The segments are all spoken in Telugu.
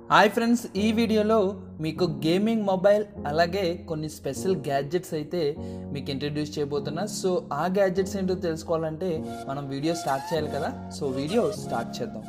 హాయ్ ఫ్రెండ్స్ ఈ వీడియోలో మీకు గేమింగ్ మొబైల్ అలాగే కొన్ని స్పెషల్ గ్యాడ్జెట్స్ అయితే మీకు ఇంట్రడ్యూస్ చేయబోతున్నా సో ఆ గ్యాడ్జెట్స్ ఏంటో తెలుసుకోవాలంటే మనం వీడియో స్టార్ట్ చేయాలి కదా సో వీడియో స్టార్ట్ చేద్దాం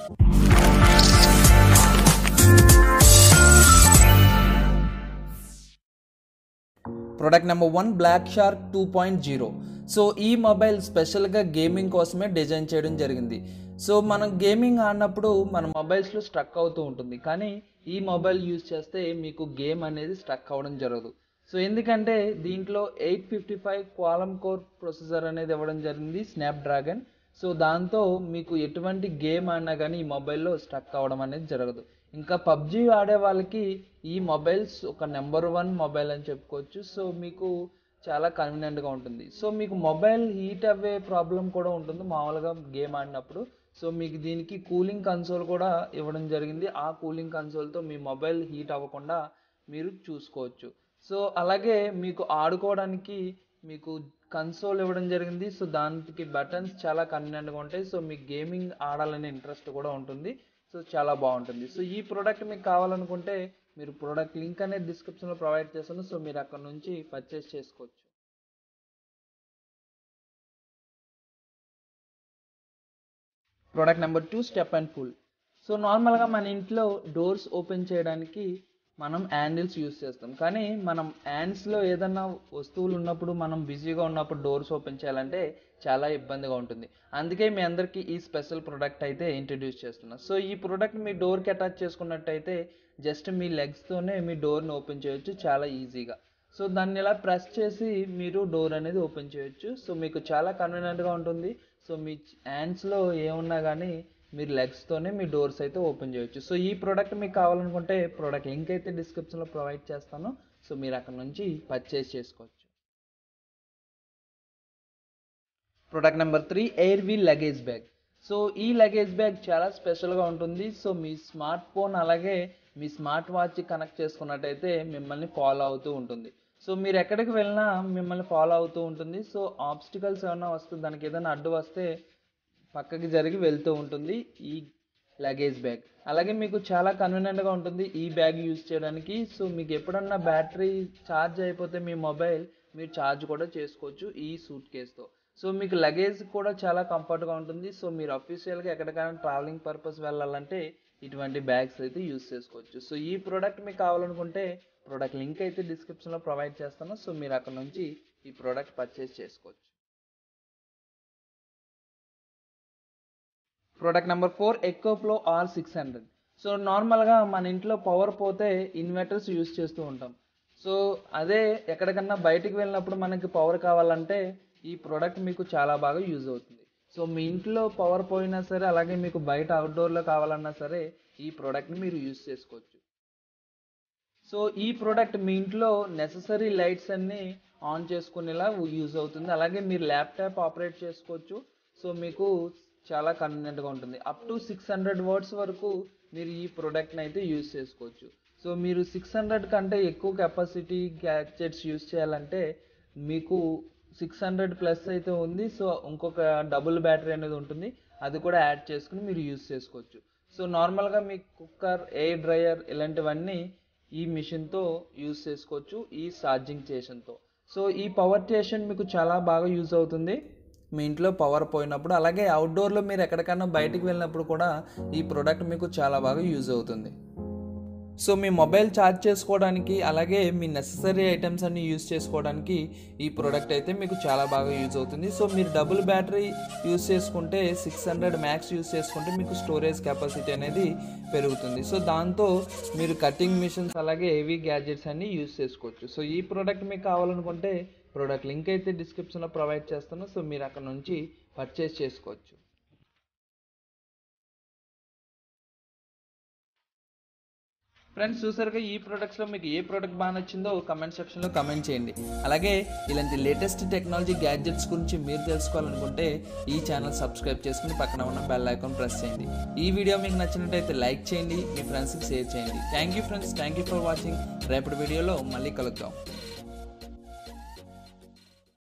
product number one Black Shark two point zero so ఈ మొబైల్ స్పెషల్గా గేమింగ్ కోసమే డిజైన్ చేయడం జరిగింది సో మనం గేమింగ్ ఆడినప్పుడు మన మొబైల్స్లో స్ట్రక్ అవుతూ ఉంటుంది కానీ ఈ మొబైల్ యూజ్ చేస్తే మీకు గేమ్ అనేది స్ట్రక్ అవ్వడం జరగదు సో ఎందుకంటే దీంట్లో eight fifty five Qualcomm core processor అనేది ఇవ్వడం జరిగింది స్నాప్డ్రాగన్ సో దాంతో మీకు ఎటువంటి గేమ్ ఆడినా కానీ ఈ మొబైల్లో స్ట్రక్ అవ్వడం అనేది జరగదు ఇంకా పబ్జి ఆడే వాళ్ళకి ఈ మొబైల్స్ ఒక నెంబర్ వన్ మొబైల్ అని చెప్పుకోవచ్చు సో మీకు చాలా కన్వీనియంట్గా ఉంటుంది సో మీకు మొబైల్ హీట్ అవ్వే ప్రాబ్లం కూడా ఉంటుంది మామూలుగా గేమ్ ఆడినప్పుడు సో మీకు దీనికి కూలింగ్ కన్సోల్ కూడా ఇవ్వడం జరిగింది ఆ కూలింగ్ కన్సోల్తో మీ మొబైల్ హీట్ అవ్వకుండా మీరు చూసుకోవచ్చు సో అలాగే మీకు ఆడుకోవడానికి మీకు కన్సోల్ ఇవ్వడం జరిగింది సో దానికి బటన్స్ చాలా కన్వీనియంట్గా ఉంటాయి సో మీకు గేమింగ్ ఆడాలనే ఇంట్రెస్ట్ కూడా ఉంటుంది సో చాలా బాగుంటుంది సో ఈ ప్రోడక్ట్ మీకు కావాలనుకుంటే మీరు ప్రోడక్ట్ లింక్ అనేది డిస్క్రిప్షన్లో ప్రొవైడ్ చేస్తాను సో మీరు అక్కడ నుంచి పర్చేస్ చేసుకోవచ్చు product number two step and pull so నార్మల్గా మన ఇంట్లో డోర్స్ ఓపెన్ చేయడానికి మనం హ్యాండిల్స్ యూస్ చేస్తాం కానీ మనం హ్యాండ్స్లో ఏదన్నా వస్తువులు ఉన్నప్పుడు మనం బిజీగా ఉన్నప్పుడు డోర్స్ ఓపెన్ చేయాలంటే చాలా ఇబ్బందిగా ఉంటుంది అందుకే మీ అందరికీ ఈ స్పెషల్ ప్రోడక్ట్ అయితే ఇంట్రడ్యూస్ చేస్తున్నా సో ఈ ప్రోడక్ట్ మీ డోర్కి అటాచ్ చేసుకున్నట్టయితే జస్ట్ మీ లెగ్స్తోనే మీ డోర్ని ఓపెన్ చేయొచ్చు చాలా ఈజీగా సో దాన్ని ఇలా ప్రెస్ చేసి మీరు డోర్ అనేది ఓపెన్ చేయొచ్చు సో మీకు చాలా కన్వీనియంట్గా ఉంటుంది సో మీ హ్యాండ్స్లో ఏమున్నా కానీ మీరు లెగ్స్తోనే మీ డోర్స్ అయితే ఓపెన్ చేయొచ్చు సో ఈ ప్రోడక్ట్ మీకు కావాలనుకుంటే ప్రోడక్ట్ లింక్ అయితే డిస్క్రిప్షన్లో ప్రొవైడ్ చేస్తాను సో మీరు అక్కడ నుంచి పర్చేస్ చేసుకోవచ్చు product number three air wheel luggage bag so ఈ లగేజ్ బ్యాగ్ చాలా స్పెషల్గా ఉంటుంది సో మీ స్మార్ట్ ఫోన్ అలాగే మీ స్మార్ట్ వాచ్ కనెక్ట్ చేసుకున్నట్టయితే మిమ్మల్ని ఫాలో అవుతూ ఉంటుంది సో మీరు ఎక్కడికి వెళ్ళినా మిమ్మల్ని ఫాలో అవుతూ ఉంటుంది సో ఆబ్స్టికల్స్ ఏమైనా వస్తే దానికి ఏదైనా అడ్డు వస్తే పక్కకి జరిగి వెళ్తూ ఉంటుంది ఈ లగేజ్ బ్యాగ్ అలాగే మీకు చాలా కన్వీనియంట్గా ఉంటుంది ఈ బ్యాగ్ యూజ్ చేయడానికి సో మీకు ఎప్పుడన్నా బ్యాటరీ ఛార్జ్ అయిపోతే మీ మొబైల్ మీరు ఛార్జ్ కూడా చేసుకోవచ్చు ఈ సూట్ కేస్తో సో మీకు లగేజ్ కూడా చాలా కంఫర్ట్గా ఉంటుంది సో మీరు అఫీషియల్గా ఎక్కడికైనా ట్రావెలింగ్ పర్పస్ వెళ్ళాలంటే ఇటువంటి బ్యాగ్స్ అయితే యూస్ చేసుకోవచ్చు సో ఈ ప్రోడక్ట్ మీకు కావాలనుకుంటే ప్రోడక్ట్ లింక్ అయితే డిస్క్రిప్షన్లో ప్రొవైడ్ చేస్తాను సో మీరు అక్కడ నుంచి ఈ ప్రోడక్ట్ పర్చేస్ చేసుకోవచ్చు product number four EcoFlow R six hundred so నార్మల్గా మన ఇంట్లో పవర్ పోతే ఇన్వర్టర్స్ యూస్ చేస్తూ ఉంటాం సో అదే ఎక్కడికన్నా బయటికి వెళ్ళినప్పుడు మనకి పవర్ కావాలంటే ఈ ప్రోడక్ట్ మీకు చాలా బాగా యూజ్ అవుతుంది సో మీ ఇంట్లో పవర్ పోయినా సరే అలాగే మీకు బయట అవుట్డోర్లో కావాలన్నా సరే ఈ ప్రోడక్ట్ని మీరు యూజ్ చేసుకోవచ్చు సో ఈ ప్రోడక్ట్ మీ ఇంట్లో నెససరీ లైట్స్ అన్నీ ఆన్ చేసుకునేలా యూజ్ అవుతుంది అలాగే మీరు ల్యాప్టాప్ ఆపరేట్ చేసుకోవచ్చు సో మీకు చాలా కన్వీనియంట్గా ఉంటుంది up to six hundred words వరకు మీరు ఈ ప్రోడక్ట్ని అయితే యూజ్ చేసుకోవచ్చు సో మీరు సిక్స్ హండ్రెడ్ కంటే ఎక్కువ కెపాసిటీ గ్యాడ్జెట్స్ యూజ్ చేయాలంటే మీకు సిక్స్ హండ్రెడ్ ప్లస్ అయితే ఉంది సో ఇంకొక డబుల్ బ్యాటరీ అనేది ఉంటుంది అది కూడా యాడ్ చేసుకుని మీరు యూజ్ చేసుకోవచ్చు సో నార్మల్గా మీ కుక్కర్ ఎయిర్ డ్రయర్ ఇలాంటివన్నీ ఈ మిషన్తో యూజ్ చేసుకోవచ్చు ఈ ఛార్జింగ్ స్టేషన్తో సో ఈ పవర్ స్టేషన్ మీకు చాలా బాగా యూజ్ అవుతుంది మీ ఇంట్లో పవర్ పోయినప్పుడు అలాగే అవుట్డోర్లో మీరు ఎక్కడికైనా బయటికి వెళ్ళినప్పుడు కూడా ఈ ప్రోడక్ట్ మీకు చాలా బాగా యూజ్ అవుతుంది సో మీ మొబైల్ ఛార్జ్ చేసుకోవడానికి అలాగే మీ నెససరీ ఐటమ్స్ అన్ని యూజ్ చేసుకోవడానికి ఈ ప్రోడక్ట్ అయితే మీకు చాలా బాగా యూజ్ అవుతుంది సో మీరు డబుల్ బ్యాటరీ యూజ్ చేసుకుంటే సిక్స్ హండ్రెడ్ మ్యాక్స్ యూజ్ చేసుకుంటే మీకు స్టోరేజ్ కెపాసిటీ అనేది పెరుగుతుంది సో దాంతో మీరు కటింగ్ మిషన్స్ అలాగే హెవీ గ్యాడ్జెట్స్ అన్ని యూజ్ చేసుకోవచ్చు సో ఈ ప్రోడక్ట్ మీకు కావాలనుకుంటే ప్రోడక్ట్ లింక్ అయితే డిస్క్రిప్షన్లో ప్రొవైడ్ చేస్తాను సో మీరు అక్కడ నుంచి పర్చేస్ చేసుకోవచ్చు ఫ్రెండ్స్ చూసారుగా ఈ ప్రోడక్ట్స్లో మీకు ఏ ప్రోడక్ట్ బాగా నచ్చిందో కమెంట్ సెక్షన్లో కమెంట్ చేయండి అలాగే ఇలాంటి లేటెస్ట్ టెక్నాలజీ గ్యాడ్జెట్స్ గురించి మీరు తెలుసుకోవాలనుకుంటే ఈ ఛానల్ సబ్స్క్రైబ్ చేసుకుని పక్కన ఉన్న బెల్ ఐకాన్ ప్రెస్ చేయండి ఈ వీడియో మీకు నచ్చినట్టయితే లైక్ చేయండి మీ ఫ్రెండ్స్కి షేర్ చేయండి thank you friends thank you for watching రేపటి వీడియోలో మళ్ళీ కలుద్దాం